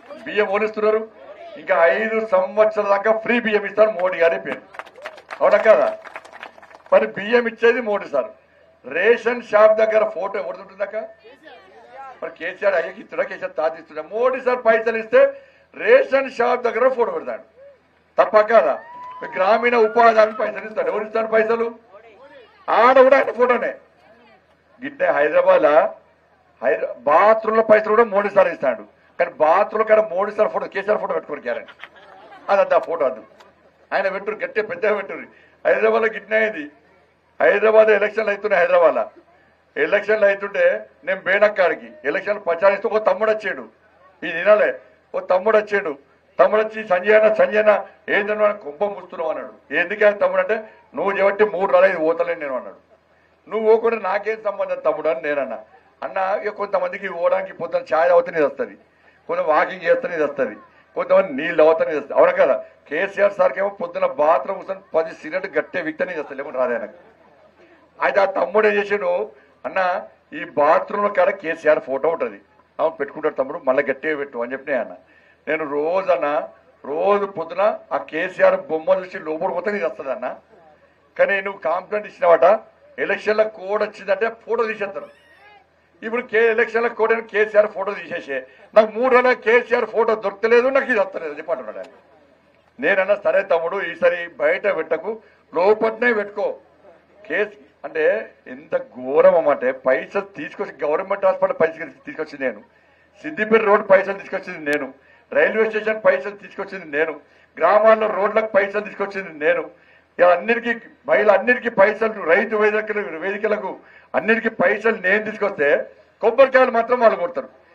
బియ్యం ఓనిస్తున్నారు ఇంకా ఐదు సంవత్సరాల దాకా ఫ్రీ బియ్యం ఇస్తారు మోడీ గారి పేరు అవునా కదా మరి బియ్యం ఇచ్చేది మోడీ సార్ రేషన్ షాప్ దగ్గర ఫోటో ఎవరుంటుందాక మరి కేసీఆర్ అయ్యకి ఇస్తున్నా కేసీఆర్ తాత ఇస్తున్నా మోడీ సార్ పైసలు ఇస్తే రేషన్ షాప్ దగ్గర ఫోటో పెడతాడు తప్ప కదా మరి గ్రామీణ ఉపాధి హామీ పైసలు ఇస్తాడు ఎవరు ఇస్తాడు పైసలు ఆడ కూడా ఆయన ఫోటోనే గిట్టే హైదరాబాద్ హైదరా బాత్రూమ్ లో పైసలు కూడా మోడీ సార్ ఇస్తాడు కానీ బాత్రూమ్ కాడ Modi sir photo KCR photo పెట్టుకోరు గ్యారంటీ అదంతా ఫోటో అది ఆయన పెట్టురు గట్టే పెద్దగా పెట్టురు హైదరాబాద్ లో గిట్నే అయింది హైదరాబాద్ ఎలక్షన్లు అవుతున్నాయి హైదరాబాద్ లో ఎలక్షన్లు అవుతుంటే నేను బేనక్కాడికి ఎలక్షన్లు ప్రచారిస్తూ ఒక తమ్ముడు వచ్చాడు ఈ దినాలే ఓ తమ్ముడు వచ్చాడు తమ్ముడు వచ్చి సంజయ్ అన్న సంజయ్ అన్న ఏంటన్నా కుంభ ముస్తున్నావు అన్నాడు ఎందుకే తమ్ముడు అంటే నువ్వు చెబట్టి మూడు రాలేదు ఇది పోతలేను నేను అన్నాడు నువ్వు పోకుండా నాకేం సంబంధం తమ్ముడు అని నేనన్నా అన్న ఇక కొంతమందికి పోవడానికి పొద్దున్న ఛాయ్ అవుతానే ఇది వస్తుంది కొంత వాకింగ్ చేస్తేనే ఇది వస్తుంది కొంతమంది నీళ్ళు అవుతానే ఇది వస్తుంది అవునా కదా కేసీఆర్ సార్కి ఏమో పొద్దున్న బాత్రూమ్ కూర్చొని పది సిగరెట్ గట్టే విక్తనే చేస్తాడు లేకుండా రాదే నాకు అయితే ఆ తమ్ముడు ఏం చేసాడు అన్న ఈ బాత్రూమ్ కాడ కేసీఆర్ ఫోటో ఉంటుంది అవును పెట్టుకుంటాడు తమ్ముడు మళ్ళీ గట్టిగా పెట్టు అని చెప్పినా అన్న నేను రోజు అన్న రోజు పొద్దున ఆ కేసీఆర్ బొమ్మ చూసి లోపల పోతే ఇది వస్తుంది అన్న కానీ నువ్వు కాంప్లైంట్ ఇచ్చినవాట ఎలక్షన్ల కోడ్ వచ్చిందంటే ఫోటో తీసేస్తారు ఇప్పుడు కే ఎలక్షన్ల కోడ్ అని కేసీఆర్ ఫోటో తీసేసే నాకు మూడు రోజుల కేసీఆర్ ఫోటో దొరకలేదు నాకు ఇది వస్తలేదు చెప్పంటున్నాడు ఆయన నేనన్నా సరే తమ్ముడు ఈసారి బయట పెట్టకు లోపలనే పెట్టుకో కేసు అంటే ఎంత ఘోరం అన్నమాట పైసలు తీసుకొచ్చి గవర్నమెంట్ హాస్పిటల్ పైసలు తీసుకొచ్చింది నేను సిద్దిపేట రోడ్ పైసలు తీసుకొచ్చింది నేను రైల్వే స్టేషన్ పైసలు తీసుకొచ్చింది నేను గ్రామాల్లో రోడ్లకు పైసలు తీసుకొచ్చింది నేను ఇలా అన్నిటికీ మహిళ అన్నిటికీ పైసలు రైతు వేదికలు వేదికలకు అన్నిటికీ పైసలు నేను తీసుకొస్తే కొబ్బరికాయలు మాత్రం వాళ్ళు కొడతారు